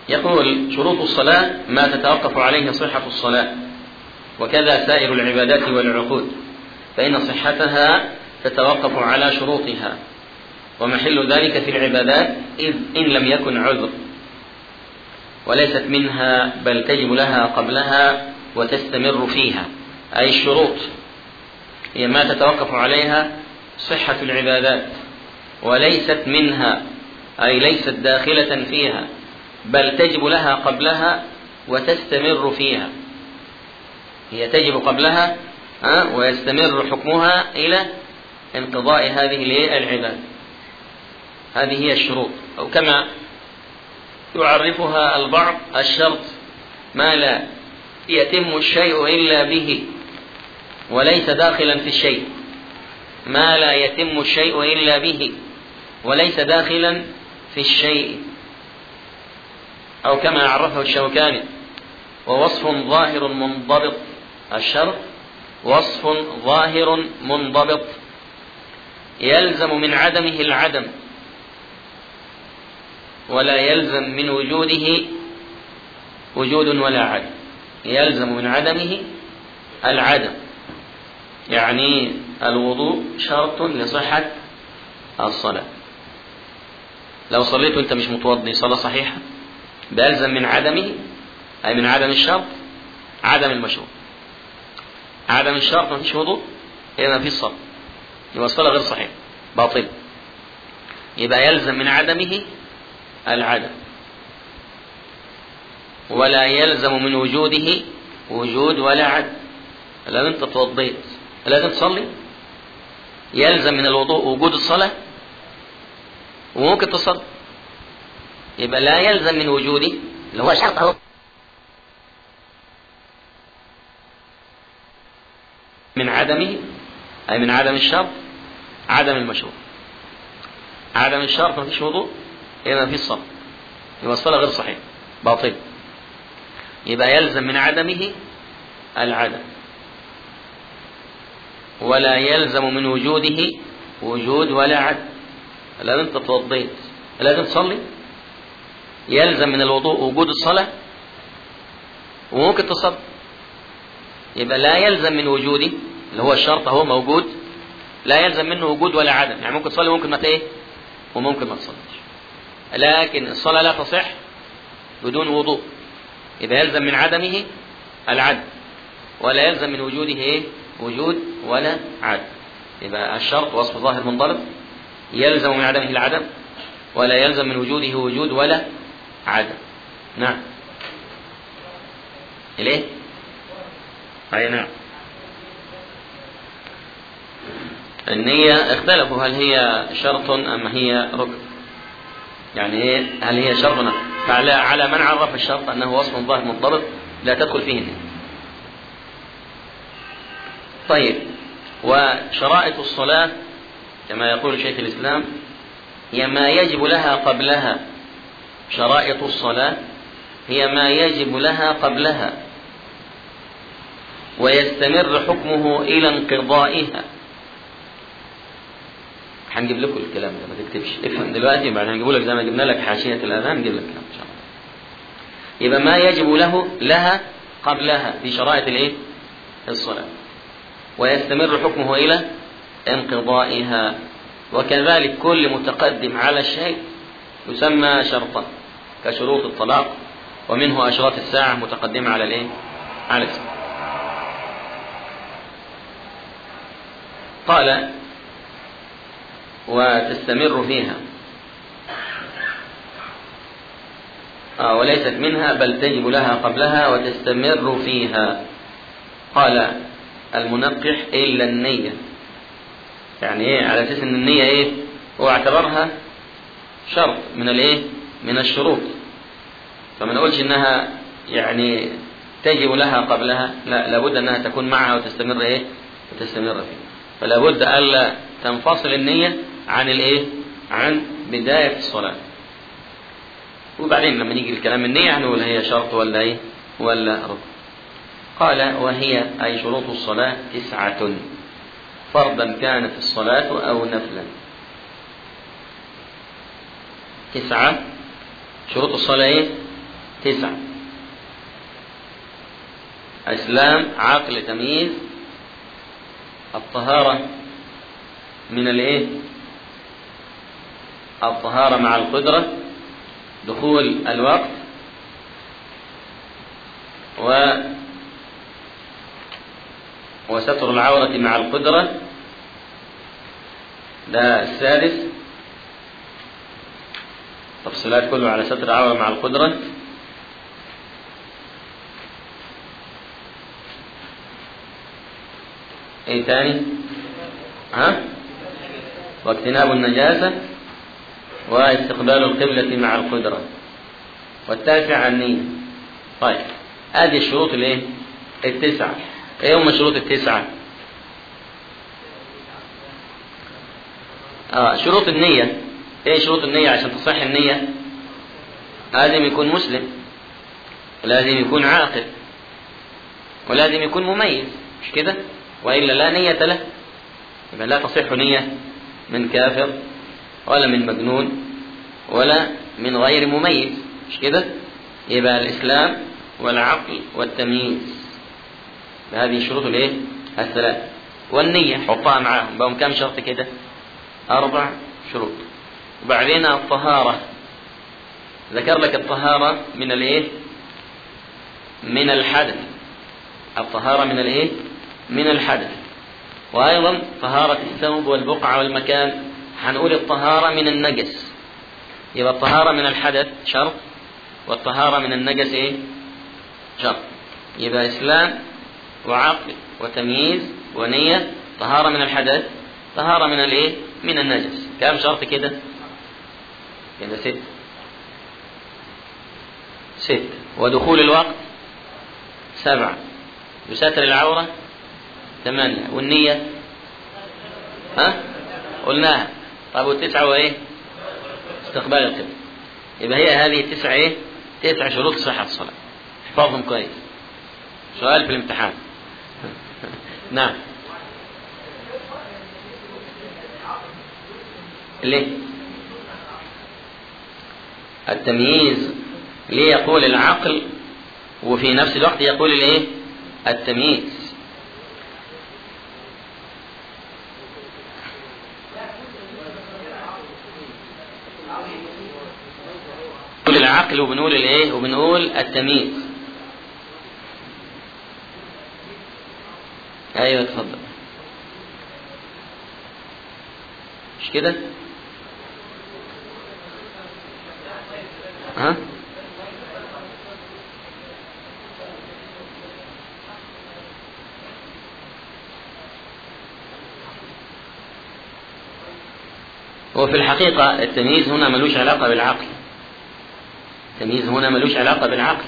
يقول شروط الصلاة ما تتوقف عليه صحة الصلاة وكذا سائر العبادات والعقود فإن صحتها تتوقف على شروطها ومحل ذلك في العبادات إذ إن لم يكن عذر وليست منها بل تجب لها قبلها وتستمر فيها أي الشروط هي ما تتوقف عليها صحة العبادات وليست منها أي ليست داخلة فيها بل تجب لها قبلها وتستمر فيها هي تجب قبلها ويستمر حكمها إلى انقضاء هذه العبادة هذه هي الشروط أو كما يعرفها البعض الشرط ما لا يتم الشيء إلا به وليس داخلا في الشيء ما لا يتم الشيء إلا به وليس داخلا في الشيء أو كما عرفه الشوكاني ووصف ظاهر منضبط الشرط وصف ظاهر منضبط يلزم من عدمه العدم ولا يلزم من وجوده وجود ولا عدم يلزم من عدمه العدم يعني الوضوء شرط لصحة الصلاة لو صليت وانت مش متوضي صلاة صحيحة بيلزم من عدمه أي من عدم الشرط عدم المشروع عدم الشرط ما فيش وضوء يبقى ما فيش صلاة يبقى الصلاة غير صحيحة باطل يبقى يلزم من عدمه العدم ولا يلزم من وجوده وجود ولا عدم لازم انت توضيت لازم تصلي يلزم من الوضوء وجود الصلاة وممكن تصلي يبقى لا يلزم من وجوده اللي هو شرط اهو من عدمه أي من عدم الشرط عدم المشروع عدم الشرط ما فيش وضوء يبقى ما فيش صلاة يبقى الصلاة غير صحيحة باطل يبقى يلزم من عدمه العدم ولا يلزم من وجوده وجود ولا عدم لازم انت توضيت لازم تصلي يلزم من الوضوء وجود الصلاة وممكن تصلي يبقى لا يلزم من وجوده اللي هو الشرط اهو موجود لا يلزم منه وجود ولا عدم يعني ممكن تصلي ممكن ما ايه وممكن ما تصليش لكن الصلاة لا تصح بدون وضوء يبقى يلزم من عدمه العدم ولا يلزم من وجوده ايه وجود ولا عدم يبقى الشرط وصف ظاهر منضبط يلزم من عدمه العدم ولا يلزم من وجوده وجود ولا عدم نعم ليه أي نعم النية اختلفوا هل هي شرط أم هي ركن يعني ايه هل هي شرط فعلى على من عرف الشرط أنه وصف ظاهر منضبط لا تدخل فيه النية طيب وشرائط الصلاة كما يقول شيخ الإسلام هي ما يجب لها قبلها شرائط الصلاة هي ما يجب لها قبلها ويستمر حكمه إلى انقضائها هنجيب لكم الكلام ده ما تكتبش افهم دلوقتي بعدين هنجيب لك زي ما جبنا لك حاشية الأذان نجيب لك الكلام إن شاء الله يبقى ما يجب له لها قبلها في شرائط الايه؟ الصلاة ويستمر حكمه إلى انقضائها وكذلك كل متقدم على الشيء يسمى شرطا كشروط الطلاق ومنه أشراط الساعة متقدمة على الإيه؟ على الساعة قال وتستمر فيها آه وليست منها بل تجب لها قبلها وتستمر فيها قال المنقح إلا النية يعني إيه على أساس أن النية إيه هو اعتبرها شرط من الإيه من الشروط فما نقولش إنها يعني تجب لها قبلها لا لابد أنها تكون معها وتستمر إيه وتستمر فيها فلا بد ألا تنفصل النية عن الإيه عن بداية الصلاة وبعدين لما نيجي الكلام النية هنقول هي شرط ولا إيه ولا ركن قال وهي أي شروط الصلاة تسعة فرضا كانت الصلاة أو نفلا تسعة شروط الصلاة إيه؟ تسعة إسلام عقل تمييز الطهارة من الإيه؟ الطهارة مع القدرة دخول الوقت و وستر العورة مع القدرة ده السادس تفصيلات كله على ستر العورة مع القدرة ايه تاني ها واجتناب النجاسة واستقبال القبلة مع القدرة والتاسع النية طيب هذه الشروط الايه التسعة ايه هم شروط التسعة آه شروط النية ايه شروط النية عشان تصح النية لازم يكون مسلم ولازم يكون عاقل ولازم يكون مميز مش كده وإلا لا نية له يبقى لا تصح نية من كافر ولا من مجنون ولا من غير مميز مش كده يبقى الإسلام والعقل والتمييز هذه شروط الايه الثلاث والنية حطها معاهم بقوا كم شرط كده أربع شروط وبعدين الطهارة ذكر لك الطهارة من الايه من الحدث الطهارة من الايه من الحدث وأيضا طهارة الثوب والبقعة والمكان هنقول الطهارة من النجس يبقى الطهارة من الحدث شرط والطهارة من النجس ايه شرط يبقى إسلام وعقل وتمييز ونية طهارة من الحدث طهارة من الايه من النجس كم شرط كده كده ست ست ودخول الوقت سبعة وستر العورة ثمانية والنية ها قلناها طيب والتسعة وإيه استقبال القبلة يبقى هي هذه التسعة إيه تسع شروط صحة الصلاة احفظهم كويس سؤال في الامتحان نعم ليه التمييز ليه يقول العقل وفي نفس الوقت يقول الايه التمييز نقول العقل وبنقول الايه وبنقول التمييز ايوه اتفضل مش كده ها هو في الحقيقة التمييز هنا ملوش علاقة بالعقل التمييز هنا ملوش علاقة بالعقل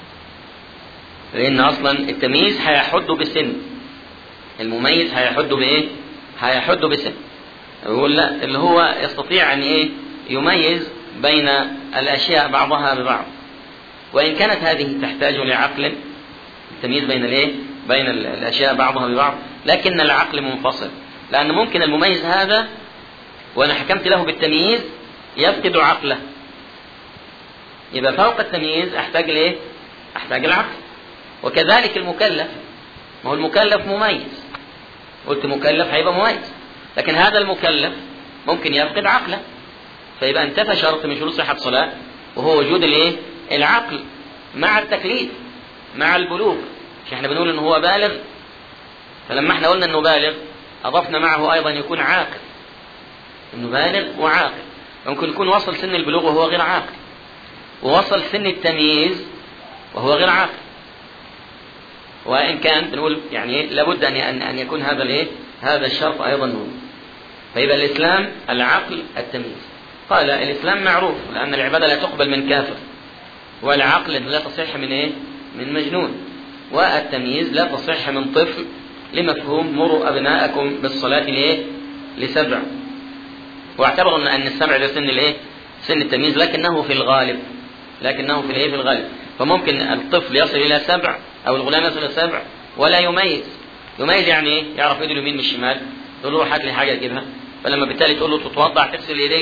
لأن أصلا التمييز هيحد بسن المميز هيحد بإيه؟ هيحد بسن يقول لا اللي هو يستطيع أن إيه؟ يميز بين الأشياء بعضها ببعض وإن كانت هذه تحتاج لعقل التمييز بين الإيه؟ بين الأشياء بعضها ببعض لكن العقل منفصل لأن ممكن المميز هذا وأنا حكمت له بالتمييز يفقد عقله يبقى فوق التمييز أحتاج لإيه؟ أحتاج العقل وكذلك المكلف ما هو المكلف مميز قلت مكلف هيبقى مميز لكن هذا المكلف ممكن يفقد عقله فيبقى انتفى شرط من شروط صحة الصلاة وهو وجود الايه؟ العقل مع التكليف مع البلوغ مش احنا بنقول ان هو بالغ فلما احنا قلنا انه بالغ اضفنا معه ايضا يكون عاقل انه بالغ وعاقل ممكن يكون وصل سن البلوغ وهو غير عاقل ووصل سن التمييز وهو غير عاقل وان كان بنقول يعني لابد ان ان يكون هذا الايه؟ هذا الشرط ايضا موجود. فيبقى الاسلام العقل التمييز. قال الاسلام معروف لان العباده لا تقبل من كافر. والعقل لا تصح من ايه؟ من مجنون. والتمييز لا تصح من طفل لمفهوم مروا ابناءكم بالصلاه لايه؟ لسبع. واعتبروا ان ان السبع ده سن الايه؟ سن التمييز لكنه في الغالب لكنه في الايه؟ في الغالب. فممكن الطفل يصل الى سبع او الغلام يصل الى سبع ولا يميز يميز يعني ايه؟ يعرف ايده اليمين من الشمال تقول له روح هات لي حاجه تجيبها فلما بالتالي تقول له تتوضع تغسل ايديك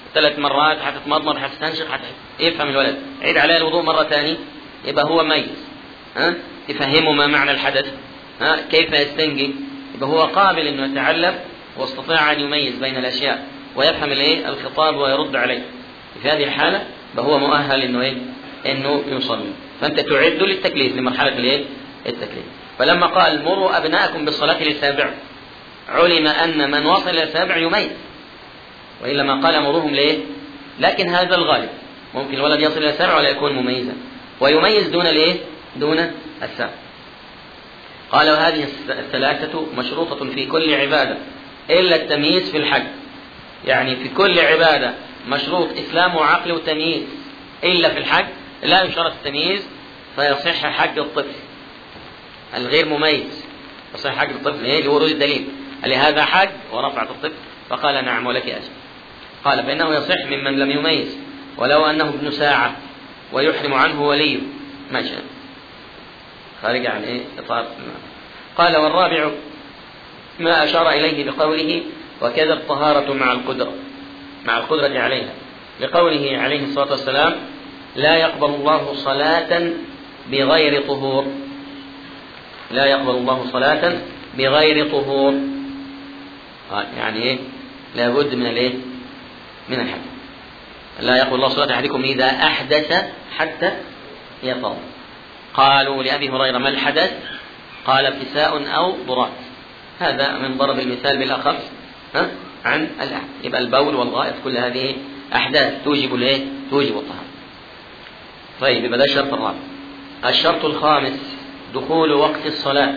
ثلاث مرات حتتمضمض حتستنشق حت... يفهم الولد عيد عليه الوضوء مرة ثانية يبقى هو ميز ها تفهمه ما معنى الحدث ها كيف يستنجي يبقى هو قابل انه يتعلم واستطاع ان يميز بين الاشياء ويفهم الايه الخطاب ويرد عليه في هذه الحالة هو مؤهل انه ايه انه يصلي فانت تعد للتكليف لمرحلة الايه التكليف فلما قال مروا ابناءكم بالصلاة للسابع علم ان من وصل الى السابع يميز والا ما قال مروهم ليه لكن هذا الغالب ممكن الولد يصل الى السابع ولا يكون مميزا ويميز دون الايه دون السابع قال وهذه الثلاثة مشروطة في كل عبادة إلا التمييز في الحج يعني في كل عبادة مشروط إسلام وعقل وتمييز إلا في الحج لا يشترط التمييز فيصح حج الطفل الغير مميز يصح حج الطفل إيه لورود الدليل لهذا حج ورفعت الطفل فقال نعم ولك أجر قال فإنه يصح ممن لم يميز ولو أنه ابن ساعة ويحرم عنه وليه ماشي خارج عن إيه إطار قال والرابع ما أشار إليه بقوله وكذا الطهارة مع القدرة مع القدرة عليها لقوله عليه الصلاة والسلام لا يقبل الله صلاة بغير طهور لا يقبل الله صلاة بغير طهور يعني ايه لابد من الايه من الحدث لا يقبل الله صلاة أحدكم إذا أحدث حتى يطهر قالوا لأبي هريرة ما الحدث قال كساء أو ضرات هذا من ضرب المثال بالأخص ها عن الأحد يبقى البول والغائط كل هذه أحداث توجب الايه؟ توجب الطهارة. طيب يبقى ده الشرط الرابع. الشرط الخامس دخول وقت الصلاة.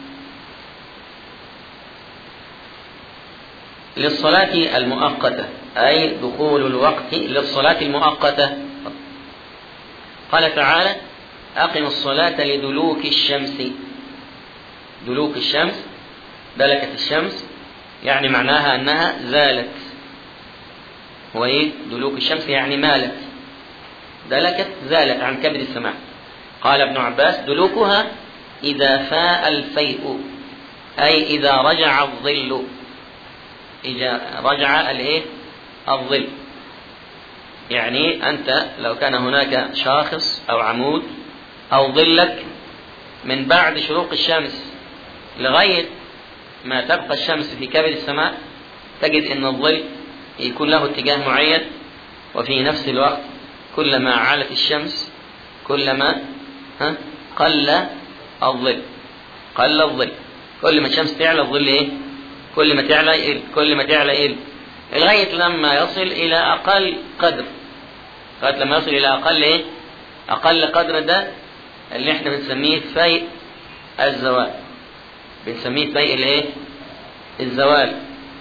للصلاة المؤقتة أي دخول الوقت للصلاة المؤقتة قال تعالى أقم الصلاة لدلوك الشمس دلوك الشمس دلكت الشمس يعني معناها أنها زالت وإيه دلوك الشمس يعني مالت دلكت زالت عن كبد السماء قال ابن عباس دلوكها إذا فاء الفيء أي إذا رجع الظل إذا رجع الإيه الظل يعني أنت لو كان هناك شاخص أو عمود أو ظلك من بعد شروق الشمس لغاية ما تبقى الشمس في كبد السماء تجد ان الظل يكون له اتجاه معين وفي نفس الوقت كلما عالت الشمس كلما ها قل الظل قل الظل كل ما الشمس تعلى الظل ايه كل ما تعلى يقل كل ما تعلى يقل لغاية لما يصل إلى أقل قدر لغاية لما يصل إلى أقل إيه؟ أقل قدر ده اللي إحنا بنسميه فيء الزوال بنسميه فيء الإيه؟ الزوال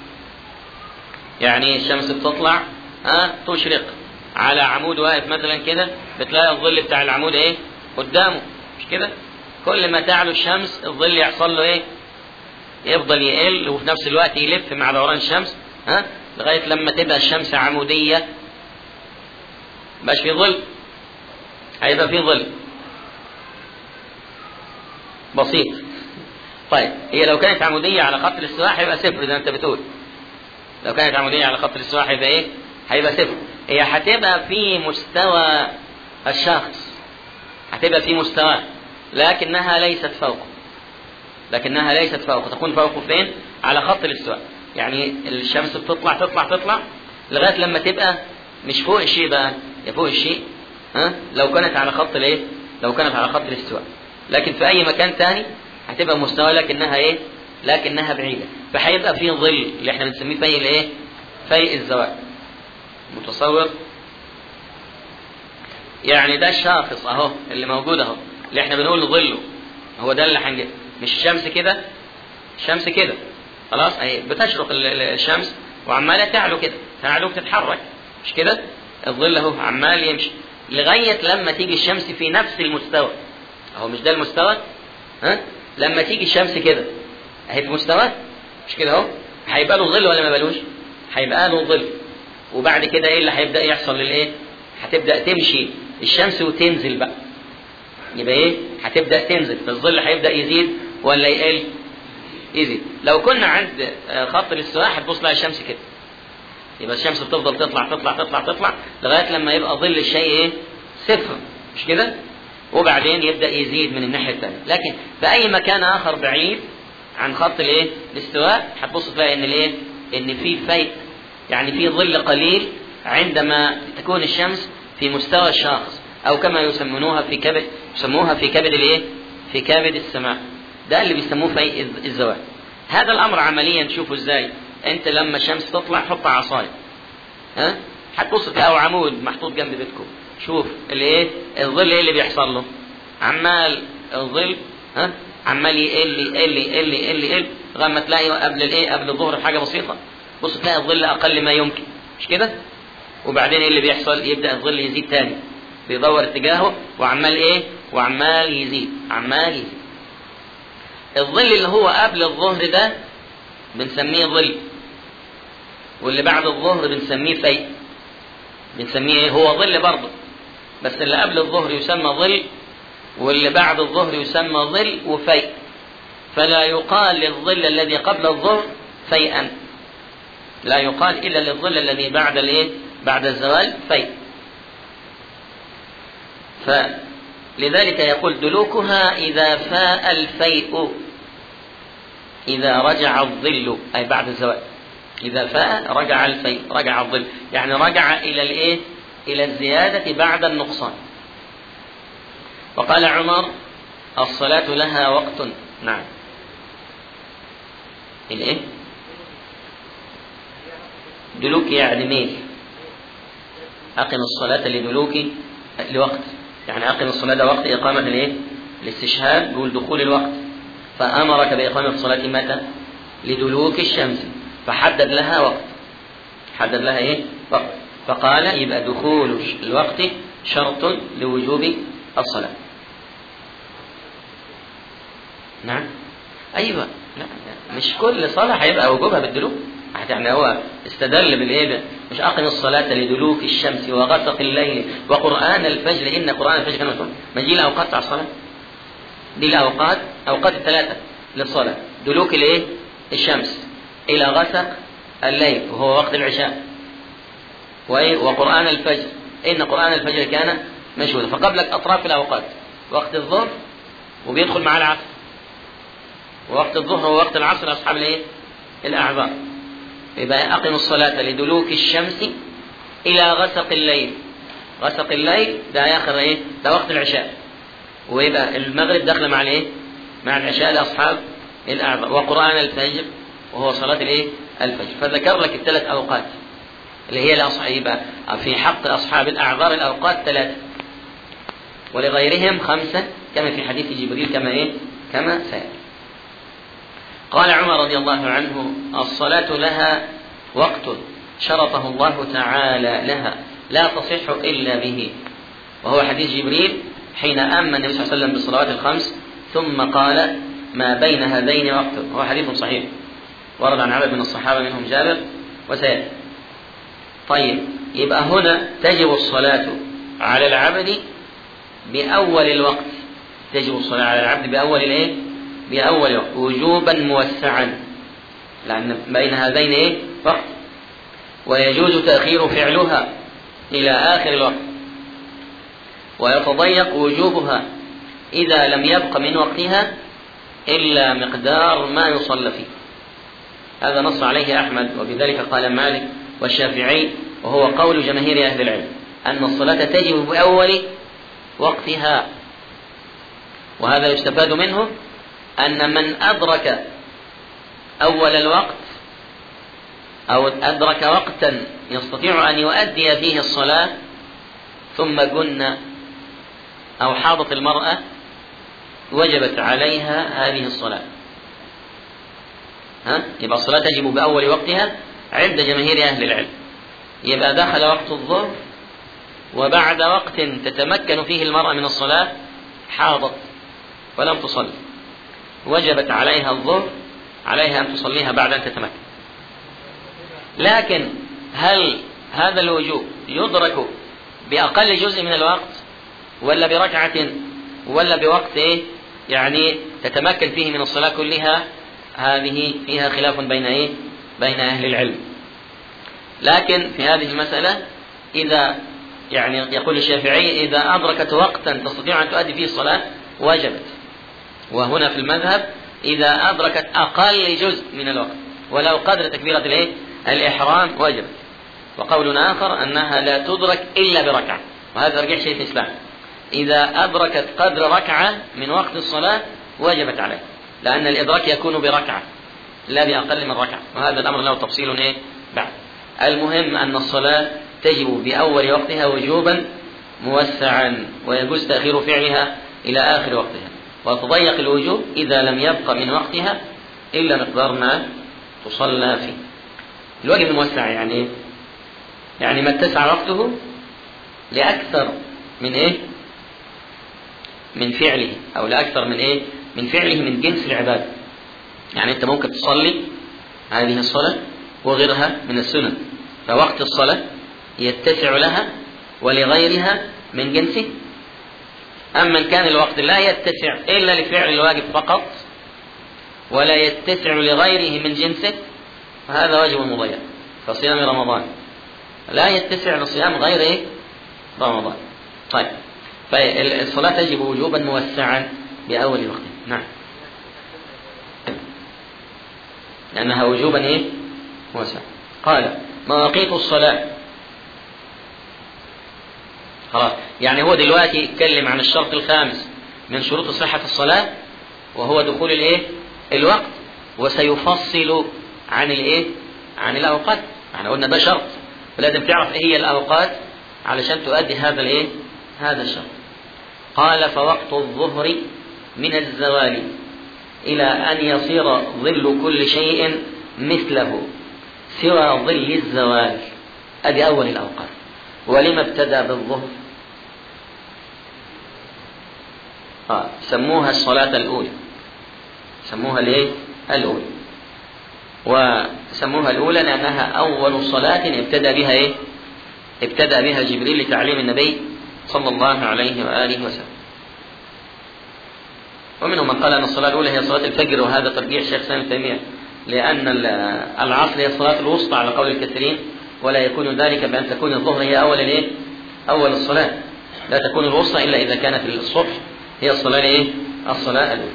يعني الشمس بتطلع ها تشرق على عمود واقف مثلا كده بتلاقي الظل بتاع العمود ايه قدامه مش كده كل ما تعلو الشمس الظل يحصل له ايه يفضل يقل وفي نفس الوقت يلف مع دوران الشمس ها لغايه لما تبقى الشمس عموديه مبقاش في ظل هيبقى في ظل بسيط طيب هي لو كانت عموديه على خط الاستواء هيبقى صفر زي ما انت بتقول لو كانت عموديه على خط الاستواء هيبقى ايه هيبقى صفر هي هتبقى في مستوى الشخص هتبقى في مستواه لكنها ليست فوقه لكنها ليست فوقه تكون فوقه فين على خط الاستواء يعني الشمس بتطلع تطلع تطلع لغايه لما تبقى مش فوق الشيء بقى يا فوق الشيء ها لو كانت على خط الايه لو كانت على خط الاستواء لكن في اي مكان ثاني هتبقى مستوى لكنها ايه لكنها بعيده فهيبقى في ظل اللي احنا بنسميه في الايه في الزواج متصور يعني ده الشاخص اهو اللي موجود اهو اللي احنا بنقول ظله هو ده اللي هنجي مش الشمس كده الشمس كده خلاص اهي بتشرق الشمس وعماله تعلو كده تعلو بتتحرك مش كده الظل اهو عمال يمشي لغايه لما تيجي الشمس في نفس المستوى اهو مش ده المستوى ها لما تيجي الشمس كده اهي في مستوى مش كده اهو هيبقى له ظل ولا ما بلوش هيبقى له ظل وبعد كده ايه اللي هيبدا يحصل للايه هتبدا تمشي الشمس وتنزل بقى يبقى ايه هتبدا تنزل فالظل هيبدا يزيد ولا يقل يزيد لو كنا عند خط الاستواء هتبص لها الشمس كده يبقى الشمس بتفضل تطلع تطلع تطلع تطلع لغايه لما يبقى ظل الشيء ايه صفر مش كده وبعدين يبدا يزيد من الناحيه الثانيه لكن في اي مكان اخر بعيد عن خط الايه الاستواء هتبص تلاقي ان الايه ان في فيء يعني في ظل قليل عندما تكون الشمس في مستوى الشاخص او كما يسمونوها في كبد يسموها في كبد الايه في كبد السماء ده اللي بيسموه في الزوال هذا الامر عمليا تشوفه ازاي انت لما الشمس تطلع حط عصايه ها هتبص او عمود محطوط جنب بيتكم شوف الايه الظل ايه اللي بيحصل له عمال الظل ها عمال يقل يقل يقل يقل يقل لغايه ما تلاقي قبل الايه قبل الظهر حاجه بسيطه بص تلاقي الظل اقل ما يمكن مش كده وبعدين ايه اللي بيحصل يبدا الظل يزيد تاني بيدور اتجاهه وعمال ايه وعمال يزيد عمال يزيد الظل اللي هو قبل الظهر ده بنسميه ظل واللي بعد الظهر بنسميه فيء بنسميه ايه هو ظل برضه بس اللي قبل الظهر يسمى ظل واللي بعد الظهر يسمى ظل وفيء فلا يقال للظل الذي قبل الظهر فيئا لا يقال الا للظل الذي بعد الايه بعد الزوال فيء فلذلك يقول دلوكها اذا فاء الفيء اذا رجع الظل اي بعد الزوال إذا فاء رجع الفيء رجع الظل يعني رجع إلى الإيه؟ إلى الزيادة بعد النقصان وقال عمر الصلاة لها وقت نعم الإيه؟ دلوك يعني ميل أقم الصلاة لدلوك لوقت يعني أقم الصلاة وقت إقامة الإيه؟ الاستشهاد بيقول دخول الوقت فأمرك بإقامة الصلاة متى؟ لدلوك الشمس فحدد لها وقت حدد لها ايه وقت فقال يبقى دخول الوقت شرط لوجوب الصلاة نعم أيوة لا مش كل صلاة هيبقى وجوبها بالدلوك يعني هو استدل بالايه مش اقم الصلاه لدلوك الشمس وغسق الليل وقران الفجر ان قران الفجر كان مسؤول ما دي الاوقات على الصلاه دي الاوقات اوقات الثلاثه للصلاه دلوك الايه الشمس إلى غسق الليل وهو وقت العشاء وقرآن الفجر إن قرآن الفجر كان مشهودا فقبلك أطراف الأوقات وقت الظهر وبيدخل مع العصر ووقت الظهر ووقت العصر أصحاب الإيه؟ الأعذار يبقى أقم الصلاة لدلوك الشمس إلى غسق الليل غسق الليل ده آخر إيه؟ ده وقت العشاء ويبقى المغرب داخل مع الإيه؟ مع العشاء لأصحاب الأعذار وقرآن الفجر وهو صلاة الايه؟ الفجر، فذكر لك الثلاث أوقات اللي هي يبقى في حق أصحاب الأعذار الأوقات ثلاثة ولغيرهم خمسة كما في حديث جبريل كما إيه؟ كما سيأتي. قال عمر رضي الله عنه: الصلاة لها وقت شرطه الله تعالى لها لا تصح إلا به وهو حديث جبريل حين أمن النبي صلى الله عليه وسلم بالصلوات الخمس ثم قال ما بين هذين وقت وهو حديث صحيح ورد عن عدد من الصحابة منهم جابر وسيد طيب يبقى هنا تجب الصلاة على العبد بأول الوقت تجب الصلاة على العبد بأول الإيه؟ بأول وقت وجوبا موسعا لأن بين هذين إيه؟ وقت ويجوز تأخير فعلها إلى آخر الوقت ويتضيق وجوبها إذا لم يبق من وقتها إلا مقدار ما يصلى فيه هذا نص عليه أحمد وبذلك قال مالك والشافعي وهو قول جماهير أهل العلم أن الصلاة تجب بأول وقتها وهذا يستفاد منه أن من أدرك أول الوقت أو أدرك وقتا يستطيع أن يؤدي فيه الصلاة ثم جن أو حاضت المرأة وجبت عليها هذه الصلاة ها يبقى الصلاة تجب بأول وقتها عند جماهير أهل العلم يبقى دخل وقت الظهر وبعد وقت تتمكن فيه المرأة من الصلاة حاضت ولم تصلي وجبت عليها الظهر عليها أن تصليها بعد أن تتمكن لكن هل هذا الوجوب يدرك بأقل جزء من الوقت ولا بركعة ولا بوقت إيه يعني تتمكن فيه من الصلاة كلها هذه فيها خلاف بين ايه؟ بين اهل العلم. لكن في هذه المسألة إذا يعني يقول الشافعي إذا أدركت وقتا تستطيع أن تؤدي فيه الصلاة وجبت وهنا في المذهب إذا أدركت أقل جزء من الوقت ولو قدر تكبيرة الإيه؟ الإحرام وجبت وقول آخر أنها لا تدرك إلا بركعة وهذا ترجيح شيخ الإسلام إذا أدركت قدر ركعة من وقت الصلاة وجبت عليه لأن الإدراك يكون بركعة لا بأقل من ركعة وهذا الأمر له تفصيل إيه بعد المهم أن الصلاة تجب بأول وقتها وجوبا موسعا ويجوز تأخير فعلها إلى آخر وقتها وتضيق الوجوب إذا لم يبق من وقتها إلا مقدار ما تصلى فيه الواجب الموسع يعني إيه؟ يعني ما اتسع وقته لأكثر من إيه من فعله أو لأكثر من إيه من فعله من جنس العبادة يعني أنت ممكن تصلي هذه الصلاة وغيرها من السنن فوقت الصلاة يتسع لها ولغيرها من جنسه أما إن كان الوقت لا يتسع إلا لفعل الواجب فقط ولا يتسع لغيره من جنسه فهذا واجب مضيع كصيام رمضان لا يتسع لصيام غير إيه؟ رمضان طيب فالصلاة تجب وجوبا موسعا بأول وقت نعم لأنها وجوبا إيه؟ موسعا قال مواقيت الصلاة خلاص يعني هو دلوقتي يتكلم عن الشرط الخامس من شروط صحة الصلاة وهو دخول الايه الوقت وسيفصل عن الايه عن الاوقات احنا قلنا ده شرط فلازم تعرف ايه هي الاوقات علشان تؤدي هذا الايه هذا الشرط قال فوقت الظهر من الزوال الى ان يصير ظل كل شيء مثله سوى ظل الزوال ادي اول الاوقات ولما ابتدى بالظهر آه. سموها الصلاة الأولى سموها الايه؟ الأولى وسموها الأولى لأنها أول صلاة ابتدى بها إيه؟ ابتدى بها جبريل لتعليم النبي صلى الله عليه وآله وسلم ومنهم من قال أن الصلاة الأولى هي صلاة الفجر وهذا ترجيح الشيخ سامي تيمية لأن العصر هي الصلاة الوسطى على قول الكثيرين ولا يكون ذلك بأن تكون الظهر هي أول الإيه؟ أول الصلاة لا تكون الوسطى إلا إذا كانت الصبح هي الصلاة إيه؟ الصلاة الأولى.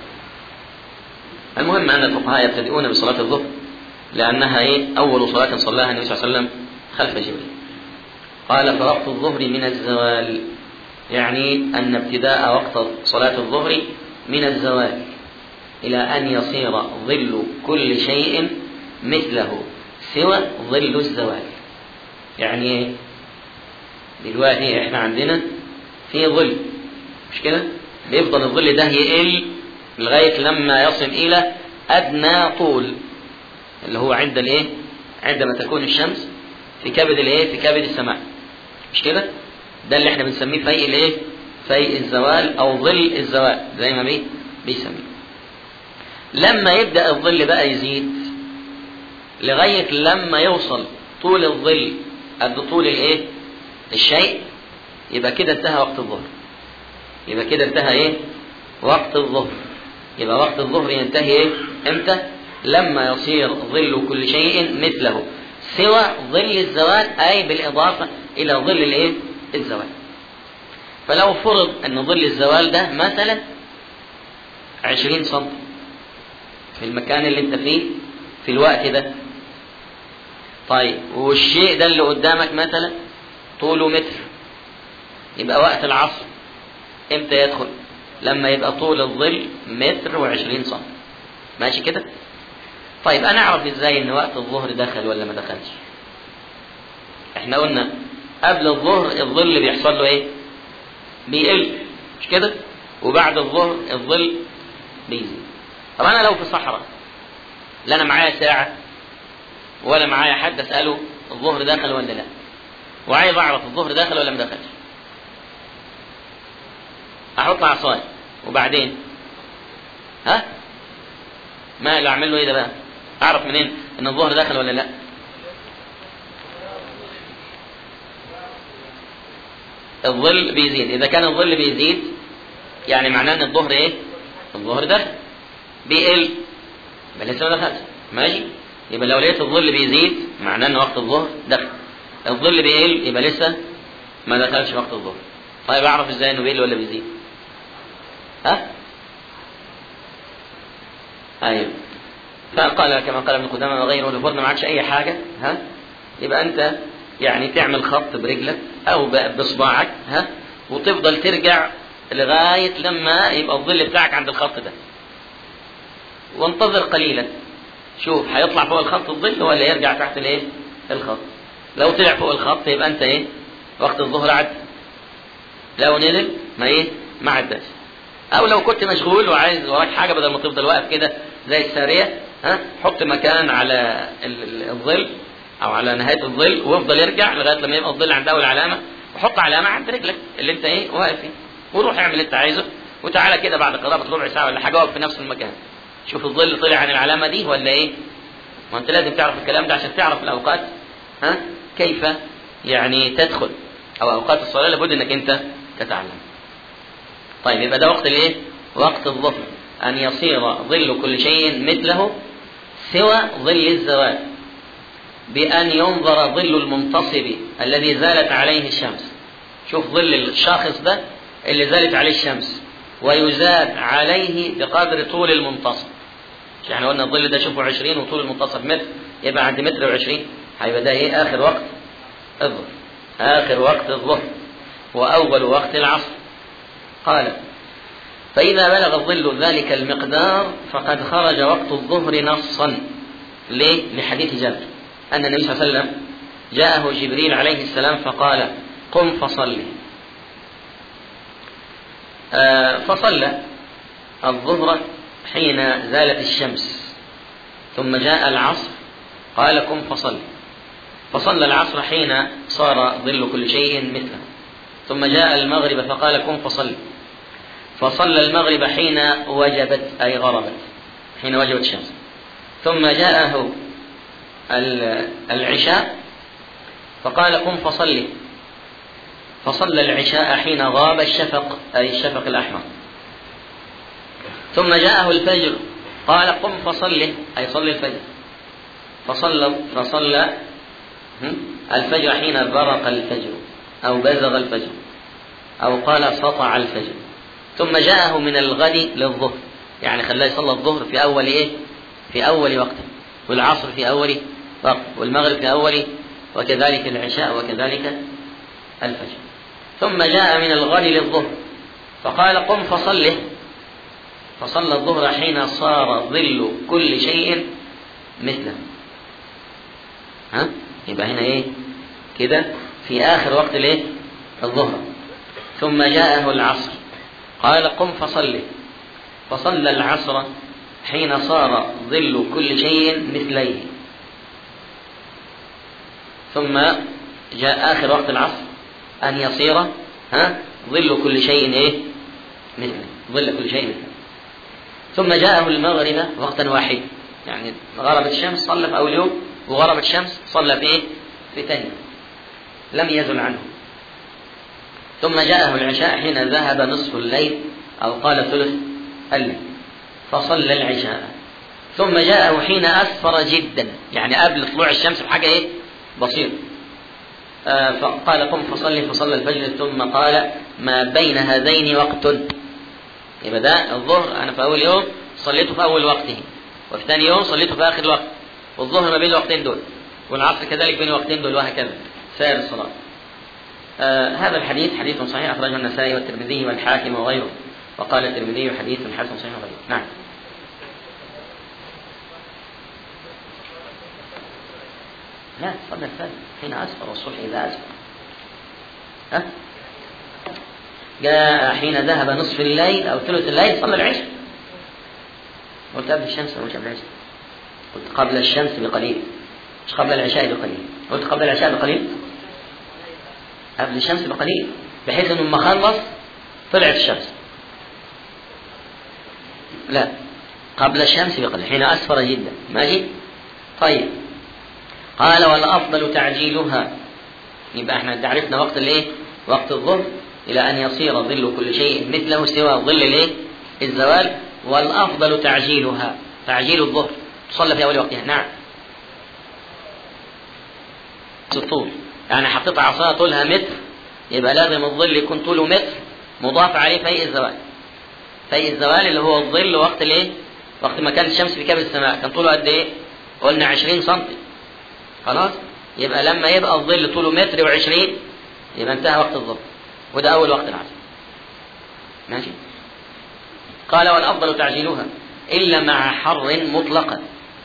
المهم أن الفقهاء يبتدئون بصلاة الظهر لأنها إيه؟ أول صلاة صلاها النبي صلى الله عليه وسلم خلف جبريل. قال فوقت الظهر من الزوال يعني أن ابتداء وقت صلاة الظهر من الزوال إلى أن يصير ظل كل شيء مثله سوى ظل الزوال يعني ايه دلوقتي احنا عندنا في ظل مش كده بيفضل الظل ده يقل لغايه لما يصل الى ادنى طول اللي هو عند الايه عندما تكون الشمس في كبد الايه في كبد السماء مش كده ده اللي احنا بنسميه فيء الايه فيء الزوال او ظل الزوال زي ما بي بيسميه لما يبدا الظل بقى يزيد لغايه لما يوصل طول الظل قد طول الايه الشيء يبقى كده انتهى وقت الظهر يبقى كده انتهى ايه وقت الظهر يبقى وقت الظهر ينتهي ايه امتى لما يصير ظل كل شيء مثله سوى ظل الزوال اي بالاضافه الى ظل الايه الزوال فلو فرض ان ظل الزوال ده مثلا عشرين سم في المكان اللي انت فيه في الوقت ده طيب والشيء ده اللي قدامك مثلا طوله متر يبقى وقت العصر امتى يدخل لما يبقى طول الظل متر وعشرين سم ماشي كده طيب انا اعرف ازاي ان وقت الظهر دخل ولا ما دخلش احنا قلنا قبل الظهر الظل بيحصل له ايه بيقل مش كده وبعد الظهر الظل بيزيد طب انا لو في صحراء لا انا معايا ساعه ولا معايا حد اساله الظهر دخل ولا لا وعايز اعرف الظهر دخل ولا ما دخلش احط عصاي وبعدين ها ما اللي اعمل له ايه ده بقى اعرف منين ان الظهر دخل ولا لا الظل بيزيد اذا كان الظل بيزيد يعني معناه ان الظهر ايه الظهر دخل بيقل بل لسه ما دخلش ماشي يبقى لو لقيت الظل بيزيد معناه ان وقت الظهر دخل الظل بيقل يبقى لسه ما دخلش وقت الظهر طيب اعرف ازاي انه بيقل ولا بيزيد ها ايوه فقال كما قال ابن قدامه وغيره الفرن ما عادش اي حاجه ها يبقى انت يعني تعمل خط برجلك او باصبعك ها وتفضل ترجع لغايه لما يبقى الظل بتاعك عند الخط ده وانتظر قليلا شوف هيطلع فوق الخط الظل ولا يرجع تحت الايه الخط لو طلع فوق الخط يبقى انت ايه وقت الظهر عد لو نزل ما ايه ما عداش او لو كنت مشغول وعايز وراك حاجه بدل ما تفضل واقف كده زي الساريه ها حط مكان على الظل او على نهايه الظل وافضل يرجع لغايه لما يبقى الظل عند اول علامه وحط علامه عند رجلك اللي انت ايه واقف فيه وروح اعمل اللي انت عايزه وتعالى كده بعد قرابه ربع ساعه ولا حاجه واقف في نفس المكان شوف الظل طلع عن العلامه دي ولا ايه ما انت لازم تعرف الكلام ده عشان تعرف الاوقات ها كيف يعني تدخل او اوقات الصلاه لابد انك انت تتعلم طيب يبقى ده وقت الايه وقت الظهر ان يصير ظل كل شيء مثله سوى ظل الزوال بأن ينظر ظل المنتصب الذي زالت عليه الشمس شوف ظل الشاخص ده اللي زالت عليه الشمس ويزاد عليه بقدر طول المنتصف مش احنا قلنا الظل ده شوفوا 20 وطول المنتصف متر يبقى عند متر و20 هيبقى ده ايه اخر وقت الظهر اخر وقت الظهر واول وقت العصر قال فإذا بلغ الظل ذلك المقدار فقد خرج وقت الظهر نصا ليه؟ لحديث جابر أن النبي صلى الله عليه وسلم جاءه جبريل عليه السلام فقال قم فصلي آه فصلى الظهر حين زالت الشمس ثم جاء العصر قال قم فصل فصلى العصر حين صار ظل كل شيء مثله ثم جاء المغرب فقال قم فصل فصلى المغرب حين وجبت أي غربت حين وجبت الشمس ثم جاءه العشاء فقال قم فصلي فصلى العشاء حين غاب الشفق أي الشفق الأحمر ثم جاءه الفجر قال قم فصلي أي صلي الفجر فصلى فصلى الفجر حين برق الفجر أو بزغ الفجر أو قال سطع الفجر ثم جاءه من الغد للظهر يعني خلاه يصلى الظهر في أول إيه؟ في أول وقت والعصر في أول وقت والمغرب في أول وكذلك العشاء وكذلك الفجر ثم جاء من الغد للظهر فقال قم فصله فصلى الظهر حين صار ظل كل شيء مثله ها يبقى هنا ايه كده في اخر وقت الايه الظهر ثم جاءه العصر قال قم فصلي فصلى العصر حين صار ظل كل شيء مثليه ثم جاء آخر وقت العصر أن يصير ها ظل كل شيء إيه مثله ظل كل شيء مثله ثم جاءه المغرب وقتا واحدا يعني غربت الشمس صلى في أول يوم وغربت الشمس صلى في إيه في ثاني لم يزل عنه ثم جاءه العشاء حين ذهب نصف الليل أو قال ثلث الليل فصلى العشاء ثم جاءه حين أسفر جدا يعني قبل طلوع الشمس بحاجة إيه بسيط آه فقال قم فصلي فصلى الفجر ثم قال ما بين هذين وقت يبقى ده الظهر انا في اول يوم صليته في اول وقته وفي ثاني يوم صليته في اخر الوقت والظهر ما بين الوقتين دول والعصر كذلك بين الوقتين دول وهكذا سائر الصلاه آه هذا الحديث حديث صحيح اخرجه النسائي والترمذي والحاكم وغيره وقال الترمذي حديث حسن صحيح وغيره نعم لا صلى الفجر حين أسفر والصبح إذا أسفر ها؟ جاء حين ذهب نصف الليل أو ثلث الليل صلى العشاء قلت قبل الشمس ولا مش قبل العشاء قلت قبل الشمس بقليل مش قبل العشاء بقليل قلت قبل العشاء بقليل قبل الشمس بقليل بحيث انه لما خلص طلعت الشمس لا قبل الشمس بقليل حين أسفر جدا ماشي طيب قال والافضل تعجيلها يبقى احنا عرفنا وقت الايه وقت الظهر الى ان يصير ظل كل شيء مثله سوى ظل الايه الزوال والافضل تعجيلها تعجيل الظهر تصلى في اول وقتها نعم الطول يعني حطيت عصاية طولها متر يبقى لازم الظل يكون طوله متر مضاف عليه فيء الزوال فيء الزوال اللي هو الظل وقت الايه وقت ما كانت الشمس في كبد السماء كان طوله قد ايه قلنا 20 سم خلاص يبقى لما يبقى الظل طوله متر و20 يبقى انتهى وقت الظل وده اول وقت العصر ماشي قال والافضل تعجيلها الا مع حر مطلقا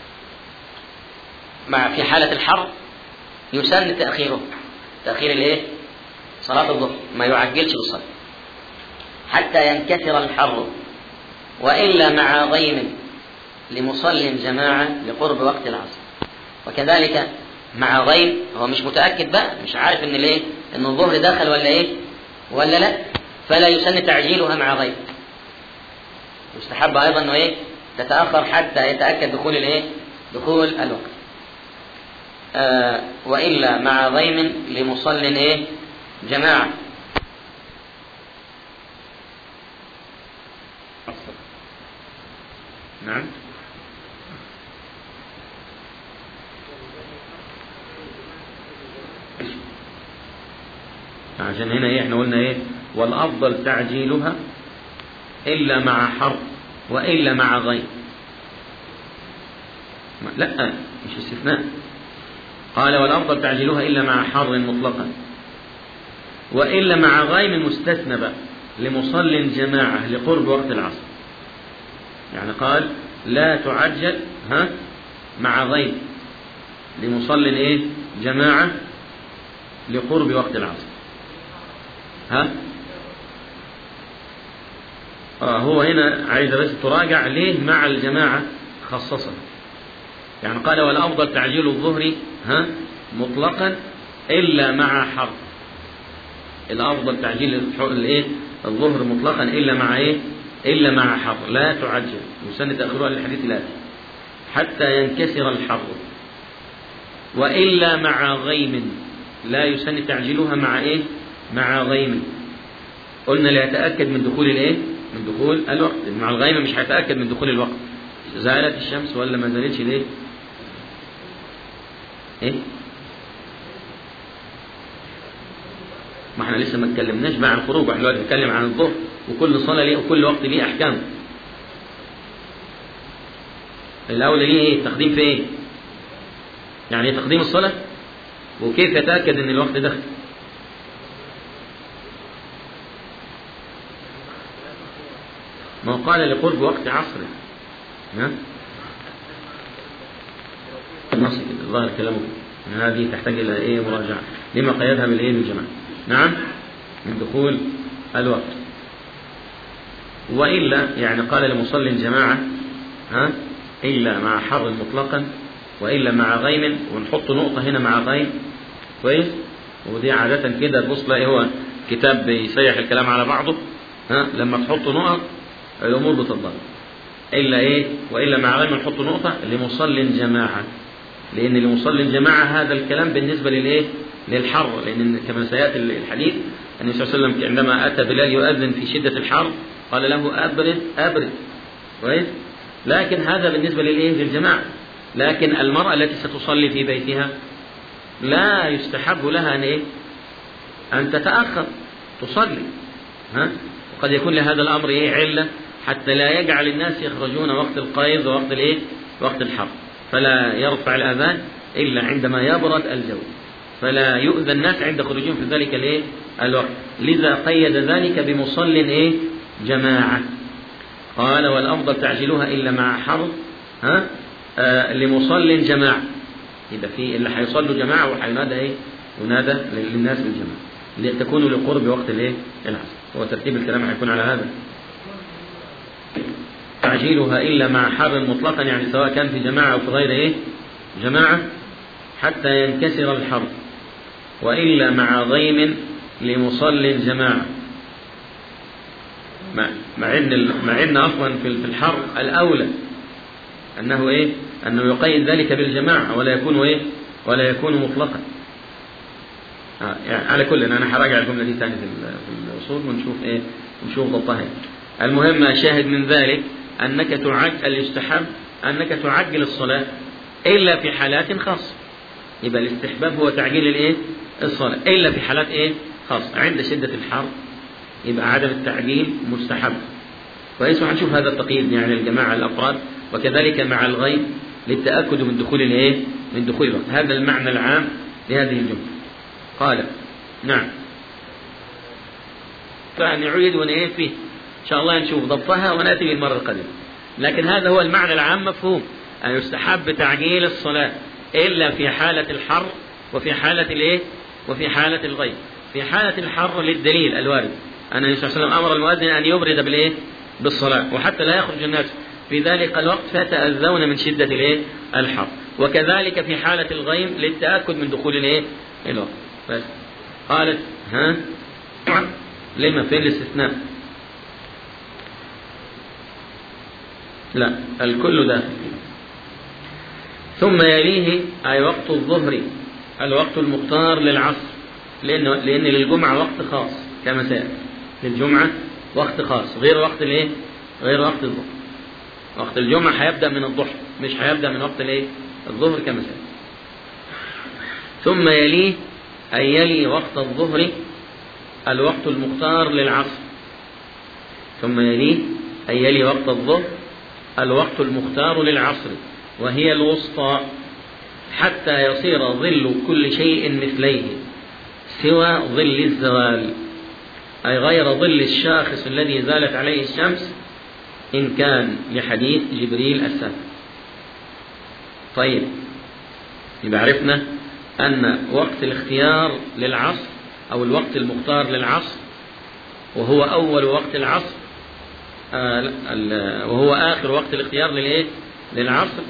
مع في حالة الحر يسن تأخيره تأخير الايه صلاة الظهر ما يعجلش بالصلاة حتى ينكسر الحر وإلا مع غيم لمصل جماعة لقرب وقت العصر وكذلك مع غيم هو مش متأكد بقى مش عارف ان الايه ان الظهر دخل ولا ايه ولا لا فلا يسن تعجيلها مع غيم يستحب ايضا انه ايه تتأخر حتى يتأكد دخول الايه دخول الوقت آه وإلا مع غيم لمصل ايه جماعة نعم عشان هنا ايه احنا قلنا ايه والافضل تعجيلها الا مع حر والا مع غير لا مش استثناء قال والافضل تعجيلها الا مع حر مطلقا والا مع غيم مستثنى بقى لمصل جماعه لقرب وقت العصر يعني قال لا تعجل ها مع غيب لمصل ايه جماعة لقرب وقت العصر ها آه هو هنا عايز بس تراجع ليه مع الجماعة خصصها يعني قال والأفضل تعجيل الظهر ها مطلقا إلا مع حر الأفضل تعجيل الايه الظهر مطلقا إلا مع إيه إلا مع حر لا تعجل يسن تأخرها للحديث الآتي حتى ينكسر الحر وإلا مع غيم لا يسن تعجيلها مع إيه مع غيم قلنا ليتأكد من دخول الإيه من دخول الوقت مع الغيم مش هيتأكد من دخول الوقت زالت الشمس ولا ما زالتش ليه ايه ما احنا لسه ما اتكلمناش بقى عن الخروج احنا دلوقتي بنتكلم عن الظهر وكل صلاه ليه وكل وقت ليه احكام الاول ليه ايه تقديم في ايه يعني تقديم الصلاه وكيف يتاكد ان الوقت دخل ما قال لقرب وقت عصره ها النص ظاهر كلامه هذه تحتاج الى ايه مراجعه لما قيدها بالايه بالجماعه نعم من دخول الوقت وإلا يعني قال لمصل الجماعة ها إلا مع حر مطلقا وإلا مع غيم ونحط نقطة هنا مع غيم كويس ودي عادة كده تبص تلاقي هو كتاب بيسيح الكلام على بعضه ها لما تحط نقط الأمور بتضل إلا إيه وإلا مع غيم نحط نقطة لمصل جماعة لأن لمصلي الجماعة هذا الكلام بالنسبة للإيه؟ للحر لأن كما سيأتي الحديث النبي صلى الله عليه وسلم عندما أتى بلال يؤذن في شدة الحر قال له أبرد أبرد كويس؟ لكن هذا بالنسبة للإيه؟ للجماعة لكن المرأة التي ستصلي في بيتها لا يستحب لها أن إيه؟ أن تتأخر تصلي ها؟ وقد يكون لهذا الأمر إيه علة حتى لا يجعل الناس يخرجون وقت القيض ووقت الإيه؟ وقت الحر فلا يرفع الأذان إلا عندما يبرد الجو فلا يؤذى الناس عند خروجهم في ذلك الايه الوقت لذا قيد ذلك بمصل ايه جماعة قال والأفضل تعجيلها إلا مع حر ها آه لمصل جماعة يبقى في اللي هيصلوا جماعة وهينادى ايه ينادى للناس بالجماعة لتكون لقرب وقت الايه العصر هو ترتيب الكلام هيكون على هذا تعجيلها إلا مع حر مطلقا يعني سواء كان في جماعة أو في غير إيه جماعة حتى ينكسر الحر وإلا مع غيم لمصل جماعة مع ان مع ان اصلا في الحر الاولى انه ايه؟ انه يقيد ذلك بالجماعه ولا يكون ايه؟ ولا يكون مطلقا. آه يعني على كل انا هراجع الجمله دي ثاني في الاصول ونشوف ايه؟ ونشوف ضبطها المهم شاهد من ذلك أنك تعجل يستحب أنك تعجل الصلاة إلا في حالات خاصة يبقى الاستحباب هو تعجيل الايه الصلاة إلا في حالات ايه خاصة عند شدة الحر يبقى عدم التعجيل مستحب كويس وهنشوف هذا التقييد يعني الجماعة الأفراد وكذلك مع الغيب للتأكد من دخول الايه من دخول الوقت هذا المعنى العام لهذه الجملة قال نعم فنعيد ونعيد فيه إن شاء الله نشوف ضبطها ونأتي بالمرة القادمة لكن هذا هو المعنى العام مفهوم أن يستحب تعجيل الصلاة إلا في حالة الحر وفي حالة الإيه؟ وفي حالة الغيب. في حالة الحر للدليل الوارد أن النبي صلى الله عليه وسلم أمر المؤذن أن يبرد بالإيه؟ بالصلاة وحتى لا يخرج الناس في ذلك الوقت فيتأذون من شدة الإيه؟ الحر. وكذلك في حالة الغيم للتأكد من دخول الإيه؟ الوقت. بس قالت ها؟ لما فين الاستثناء؟ لا الكل داخل ثم يليه أي وقت الظهر الوقت المختار للعصر لأن لأن للجمعة وقت خاص كما سيأتي للجمعة وقت خاص غير وقت الإيه؟ غير وقت الظهر وقت الجمعة هيبدأ من الضحى مش هيبدأ من وقت الإيه؟ الظهر كما سيأتي ثم يليه أي يلي وقت الظهر الوقت المختار للعصر ثم يليه أي يلي وقت الظهر الوقت المختار للعصر وهي الوسطى حتى يصير ظل كل شيء مثليه سوى ظل الزوال أي غير ظل الشاخص الذي زالت عليه الشمس إن كان لحديث جبريل السابق طيب يبقى عرفنا أن وقت الاختيار للعصر أو الوقت المختار للعصر وهو أول وقت العصر آه وهو آخر وقت الاختيار للإيه؟ للعصر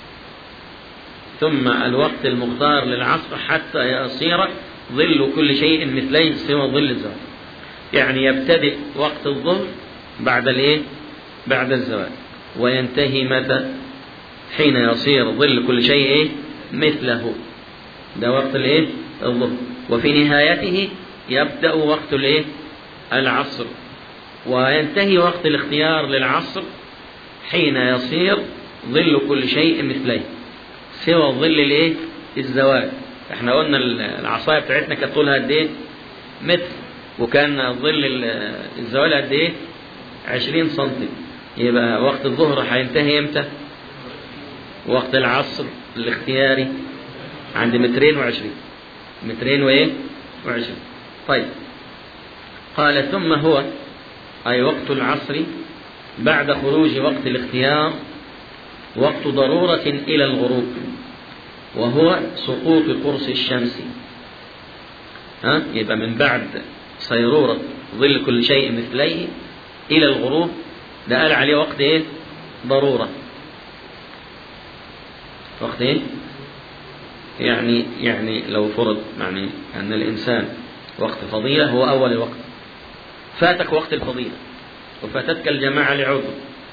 ثم الوقت المختار للعصر حتى يصير ظل كل شيء مثليه سوى ظل الزوال يعني يبتدئ وقت الظهر بعد الايه بعد الزوال وينتهي متى حين يصير ظل كل شيء ايه مثله ده وقت الايه الظهر وفي نهايته يبدأ وقت الايه العصر وينتهي وقت الاختيار للعصر حين يصير ظل كل شيء مثليه سوى ظل الايه الزوال احنا قلنا العصايه بتاعتنا كانت طولها قد ايه متر وكان ظل الزوال قد ايه 20 سم يبقى وقت الظهر هينتهي امتى وقت العصر الاختياري عند مترين وعشرين مترين وايه وعشرين طيب قال ثم هو أي وقت العصر بعد خروج وقت الاختيار وقت ضرورة إلى الغروب وهو سقوط قرص الشمس ها يبقى من بعد صيرورة ظل كل شيء مثليه إلى الغروب ده قال عليه وقت إيه؟ ضرورة وقت إيه؟ يعني يعني لو فرض يعني أن الإنسان وقت فضيلة هو أول الوقت فاتك وقت الفضيلة وفاتتك الجماعة لعذر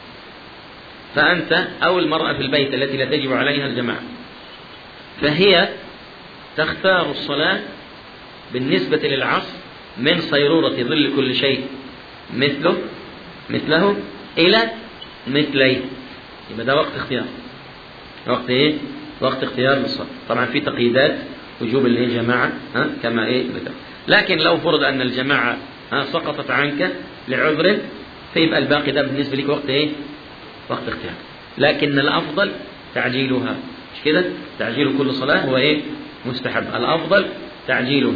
فأنت أو المرأة في البيت التي لا تجب عليها الجماعة فهي تختار الصلاة بالنسبة للعصر من صيرورة ظل كل شيء مثله مثله إلى مثليه يبقى ده وقت اختيار وقت ايه؟ وقت اختيار للصلاة طبعا في تقييدات وجوب اللي هي جماعة ها كما ايه ذكر لكن لو فرض أن الجماعة ها سقطت عنك لعذر فيبقى الباقي ده بالنسبة لك وقت ايه؟ وقت اختيار لكن الأفضل تعجيلها مش كده تعجيل كل صلاة هو إيه مستحب الأفضل تعجيلها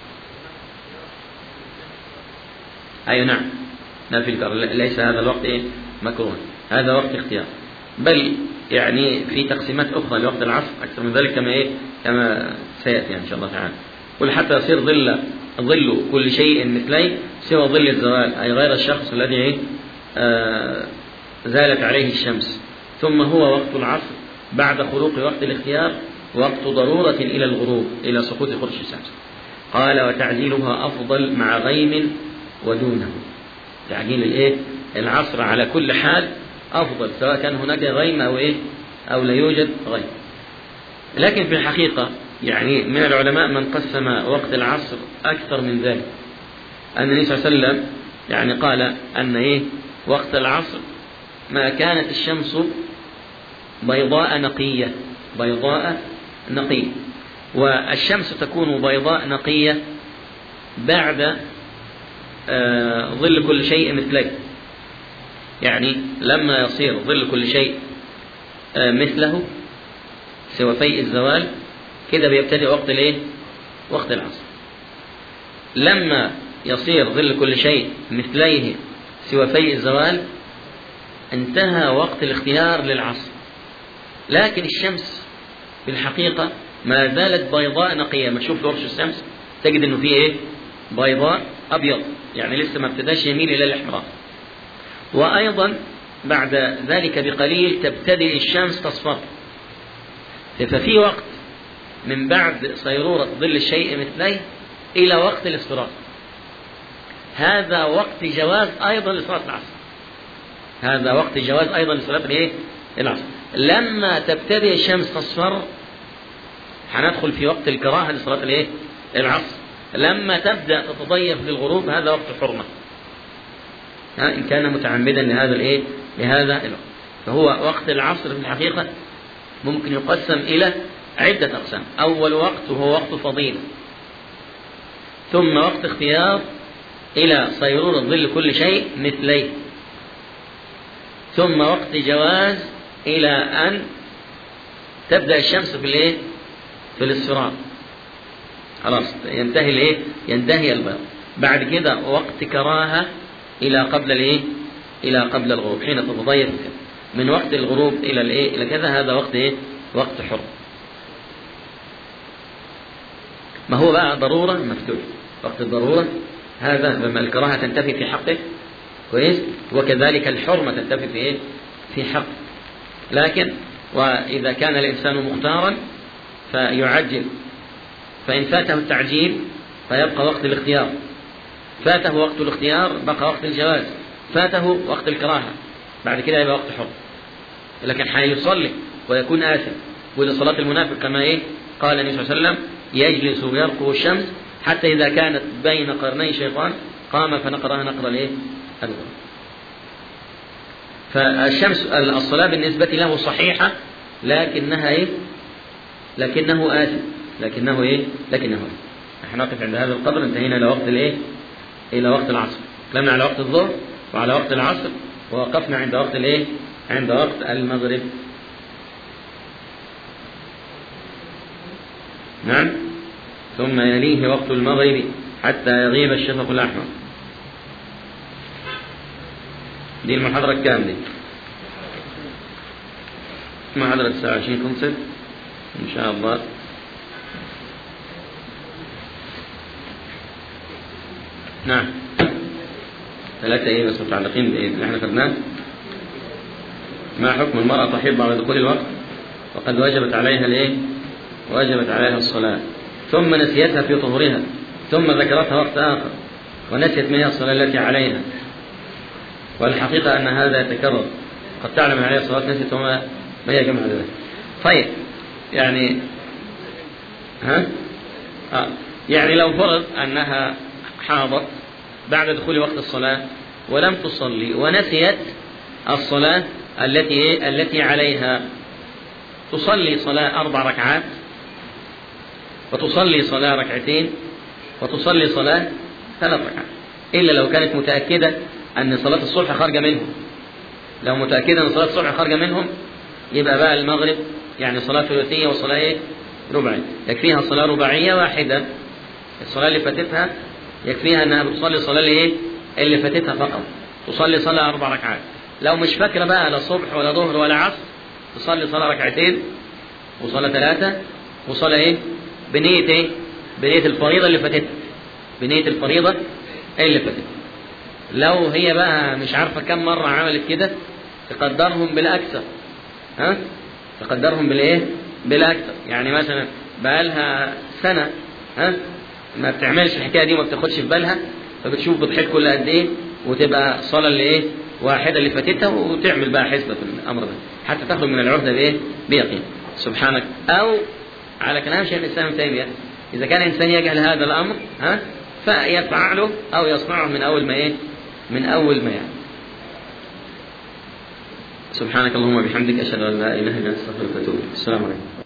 أي نعم لا في الكر ليس هذا الوقت إيه مكروه هذا وقت اختيار بل يعني في تقسيمات أخرى لوقت العصر أكثر من ذلك كما إيه كما سيأتي يعني إن شاء الله تعالى قل حتى يصير ظل ظل كل شيء مثلي سوى ظل الزوال أي غير الشخص الذي إيه آه زالت عليه الشمس ثم هو وقت العصر بعد خروق وقت الاختيار وقت ضرورة إلى الغروب إلى سقوط خرج الشمس قال وتعجيلها أفضل مع غيم ودونه تعجيل الإيه العصر على كل حال أفضل سواء كان هناك غيم أو إيه أو لا يوجد غيم لكن في الحقيقة يعني من العلماء من قسم وقت العصر أكثر من ذلك أن النبي صلى الله عليه وسلم يعني قال أن إيه وقت العصر ما كانت الشمس بيضاء نقية بيضاء نقية والشمس تكون بيضاء نقية بعد آه، ظل كل شيء مثليه يعني لما يصير ظل كل شيء آه، مثله سوى فيء الزوال كده بيبتدئ وقت الايه؟ وقت العصر. لما يصير ظل كل شيء مثليه سوى فيء الزوال انتهى وقت الاختيار للعصر. لكن الشمس في الحقيقة ما زالت بيضاء نقية، ما تشوف ورش الشمس تجد انه فيه ايه؟ بيضاء ابيض، يعني لسه ما ابتداش يميل الى الاحمرار. وايضا بعد ذلك بقليل تبتدئ الشمس تصفر. ففي وقت من بعد صيرورة ظل الشيء مثليه إلى وقت الاصفرار هذا وقت جواز أيضا لصلاة العصر هذا وقت جواز أيضا لصلاة الإيه؟ العصر لما تبتدئ الشمس تصفر هندخل في وقت الكراهة لصلاة الإيه؟ العصر لما تبدأ تتضيف للغروب هذا وقت حرمة ها إن كان متعمدا لهذا الإيه؟ لهذا الوقت فهو وقت العصر في الحقيقة ممكن يقسم إلى عدة أقسام أول وقت وهو وقت فضيلة ثم وقت اختيار إلى صيرورة ظل كل شيء مثليه ثم وقت جواز إلى أن تبدأ الشمس في الإيه؟ في الاصفرار خلاص ينتهي الإيه؟ ينتهي البيض بعد كده وقت كراهة إلى قبل الإيه؟ إلى قبل الغروب حين تتضيف من وقت الغروب إلى الإيه؟ إلى كذا هذا وقت إيه؟ وقت حر ما هو بقى ضرورة مفتوح وقت الضرورة هذا لما الكراهة تنتفي في حقه كويس وكذلك الحرمة تنتفي في إيه؟ في حقه لكن وإذا كان الإنسان مختارا فيعجل فإن فاته التعجيل فيبقى وقت الاختيار فاته وقت الاختيار بقى وقت الجواز فاته وقت الكراهة بعد كده يبقى وقت حر لكن حيصلي ويكون آثم وإذا صلاة المنافق كما إيه قال النبي صلى الله عليه وسلم يجلس ويرقب الشمس حتى إذا كانت بين قرني شيطان قام فنقرها نقر الإيه؟ الغرب فالشمس الصلاة بالنسبة له صحيحة لكنها إيه؟ لكنه آثم لكنه إيه؟ لكنه آثم نحن نقف عند هذا القدر انتهينا إلى وقت الإيه؟ إلى وقت العصر تكلمنا على وقت الظهر وعلى وقت العصر ووقفنا عند وقت الإيه؟ عند وقت المغرب نعم ثم يليه وقت المغرب حتى يغيب الشفق الأحمر دي المحاضرة الكام دي محاضرة الساعة 20 خمسة إن شاء الله نعم ثلاثة إيه بس متعلقين بإيه اللي احنا خدناه ما حكم المرأة تحيض بعد دخول الوقت وقد وجبت عليها الإيه وجبت عليها الصلاة ثم نسيتها في طهورها ثم ذكرتها وقت آخر ونسيت من هي الصلاة التي عليها والحقيقة أن هذا يتكرر قد تعلم عليها الصلاة نسيت وما ما هي جمع ذلك طيب يعني ها آه. يعني لو فرض أنها حاضت بعد دخول وقت الصلاة ولم تصلي ونسيت الصلاة التي التي عليها تصلي صلاة أربع ركعات وتصلي صلاة ركعتين وتصلي صلاة ثلاث ركعات إلا لو كانت متأكدة أن صلاة الصبح خارجة منهم لو متأكدة أن صلاة الصبح خارجة منهم يبقى بقى المغرب يعني صلاة ثلاثية وصلاة إيه؟ رباعية يكفيها صلاة رباعية واحدة الصلاة اللي فاتتها يكفيها أنها بتصلي الصلاة اللي إيه؟ اللي فاتتها فقط تصلي صلاة أربع ركعات لو مش فاكرة بقى لا صبح ولا ظهر ولا عصر تصلي صلاة ركعتين وصلاة ثلاثة وصلاة إيه؟ بنية إيه؟ بنية الفريضة اللي فاتتها بنية الفريضة اللي فاتتها لو هي بقى مش عارفة كم مرة عملت كده تقدرهم بالأكثر ها؟ تقدرهم بالإيه؟ بالأكثر يعني مثلا بقالها سنة ها؟ ما بتعملش الحكاية دي وما بتاخدش في بالها فبتشوف بتحيط كل قد إيه وتبقى الصلاة اللي إيه؟ واحدة اللي فاتتها وتعمل بقى حسبة في الأمر ده حتى تخرج من العهدة بإيه؟ بيقين سبحانك أو على كلام شيخ الإسلام ابن تيمية إذا كان إنسان يجهل هذا الأمر ها فيفعله أو يصنعه من أول ما إيه؟ من أول ما يعني سبحانك اللهم وبحمدك أشهد أن لا إله إلا أنت أستغفرك وأتوب السلام عليكم